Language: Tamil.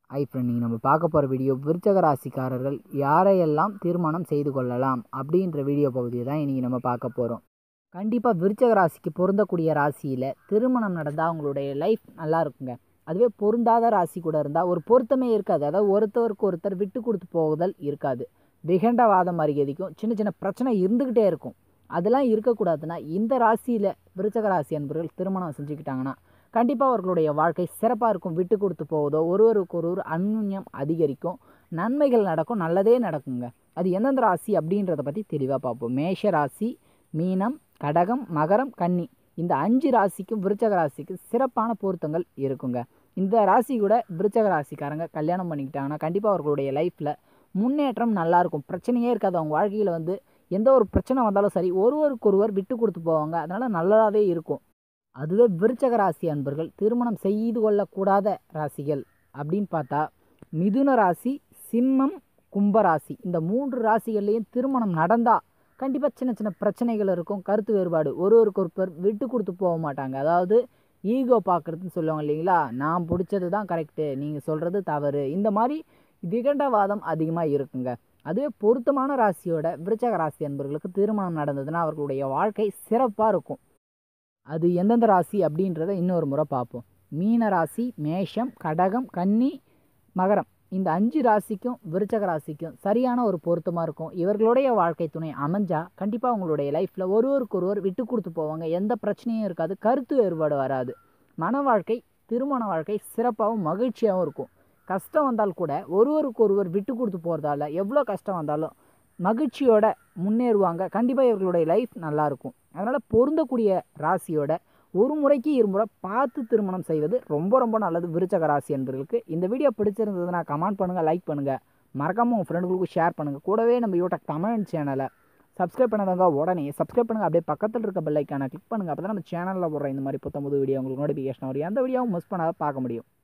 ஐ ஃப்ரெண்ட் நீங்கள் நம்ம பார்க்க போகிற வீடியோ விருச்சக ராசிக்காரர்கள் யாரையெல்லாம் திருமணம் செய்து கொள்ளலாம் அப்படின்ற வீடியோ பகுதியை தான் இன்றைக்கி நம்ம பார்க்க போகிறோம் கண்டிப்பாக விருச்சக ராசிக்கு பொருந்தக்கூடிய ராசியில் திருமணம் நடந்தால் அவங்களுடைய லைஃப் நல்லா இருக்குங்க அதுவே பொருந்தாத ராசி கூட இருந்தால் ஒரு பொருத்தமே இருக்காது அதாவது ஒருத்தருக்கு ஒருத்தர் விட்டு கொடுத்து போகுதல் இருக்காது விகண்டவாதம் அறிகதிக்கும் சின்ன சின்ன பிரச்சனை இருந்துக்கிட்டே இருக்கும் அதெல்லாம் இருக்கக்கூடாதுன்னா இந்த ராசியில் விருச்சக ராசி அன்பர்கள் திருமணம் செஞ்சுக்கிட்டாங்கன்னா கண்டிப்பாக அவர்களுடைய வாழ்க்கை சிறப்பாக இருக்கும் விட்டு கொடுத்து போவதோ ஒருவருக்கு ஒருவர் அந்யுன்யம் அதிகரிக்கும் நன்மைகள் நடக்கும் நல்லதே நடக்குங்க அது எந்தெந்த ராசி அப்படின்றத பற்றி தெளிவாக பார்ப்போம் மேஷ ராசி மீனம் கடகம் மகரம் கன்னி இந்த அஞ்சு ராசிக்கும் விருச்சக ராசிக்கு சிறப்பான பொருத்தங்கள் இருக்குங்க இந்த ராசி கூட விருச்சக ராசிக்காரங்க கல்யாணம் பண்ணிக்கிட்டாங்கன்னா கண்டிப்பாக அவர்களுடைய லைஃப்பில் முன்னேற்றம் நல்லாயிருக்கும் பிரச்சனையே இருக்காது அவங்க வாழ்க்கையில் வந்து எந்த ஒரு பிரச்சனை வந்தாலும் சரி ஒருவருக்கொருவர் விட்டு கொடுத்து போவாங்க அதனால் நல்லதாகவே இருக்கும் அதுவே விருச்சக ராசி அன்பர்கள் திருமணம் செய்து கொள்ளக்கூடாத ராசிகள் அப்படின்னு பார்த்தா மிதுன ராசி சிம்மம் கும்பராசி இந்த மூன்று ராசிகள்லேயும் திருமணம் நடந்தால் கண்டிப்பாக சின்ன சின்ன பிரச்சனைகள் இருக்கும் கருத்து வேறுபாடு ஒருவருக்கு ஒருவர் விட்டு கொடுத்து போக மாட்டாங்க அதாவது ஈகோ பார்க்குறதுன்னு சொல்லுவாங்க இல்லைங்களா நான் பிடிச்சது தான் கரெக்டு நீங்கள் சொல்கிறது தவறு இந்த மாதிரி விகண்டவாதம் அதிகமாக இருக்குங்க அதுவே பொருத்தமான ராசியோட விருச்சக ராசி அன்பர்களுக்கு திருமணம் நடந்ததுன்னா அவர்களுடைய வாழ்க்கை சிறப்பாக இருக்கும் அது எந்தெந்த ராசி அப்படின்றத இன்னொரு முறை பார்ப்போம் மீன ராசி மேஷம் கடகம் கன்னி மகரம் இந்த அஞ்சு ராசிக்கும் விருச்சக ராசிக்கும் சரியான ஒரு பொருத்தமாக இருக்கும் இவர்களுடைய வாழ்க்கை துணை அமைஞ்சா கண்டிப்பாக அவங்களுடைய லைஃப்பில் ஒருவருக்கு ஒருவர் விட்டு கொடுத்து போவாங்க எந்த பிரச்சனையும் இருக்காது கருத்து வேறுபாடு வராது மன வாழ்க்கை திருமண வாழ்க்கை சிறப்பாகவும் மகிழ்ச்சியாகவும் இருக்கும் கஷ்டம் வந்தால் கூட ஒருவருக்கு ஒருவர் விட்டு கொடுத்து போகிறதால எவ்வளோ கஷ்டம் வந்தாலும் மகிழ்ச்சியோட முன்னேறுவாங்க கண்டிப்பாக இவர்களுடைய லைஃப் நல்லாயிருக்கும் அதனால் பொருந்தக்கூடிய ராசியோட ஒரு முறைக்கு இருமுறை பார்த்து திருமணம் செய்வது ரொம்ப ரொம்ப நல்லது விருச்சக ராசி என்பவர்களுக்கு இந்த வீடியோ பிடிச்சிருந்ததுன்னா கமெண்ட் பண்ணுங்கள் லைக் பண்ணுங்கள் மறக்காமல் உங்கள் ஃப்ரெண்டுகளுக்கும் ஷேர் பண்ணுங்கள் கூடவே நம்ம யூடியூப் தமிழ் சேனலை சப்ஸ்கிரைப் பண்ணாதவங்க உடனே சப்ஸ்கிரைப் பண்ணுங்கள் அப்படியே பக்கத்தில் இருக்க பெல் ஐக்கானை கிளிக் பண்ணுங்கள் அப்போ தான் நம்ம சேனலில் போடுற இந்த மாதிரி புத்தம்புது வீடியோ உங்களுக்கு நோட்டிஃபிகேஷன் வரும் எந்த வீடியோவும் மிஸ் பண்ணாத பார்க்க முடியும்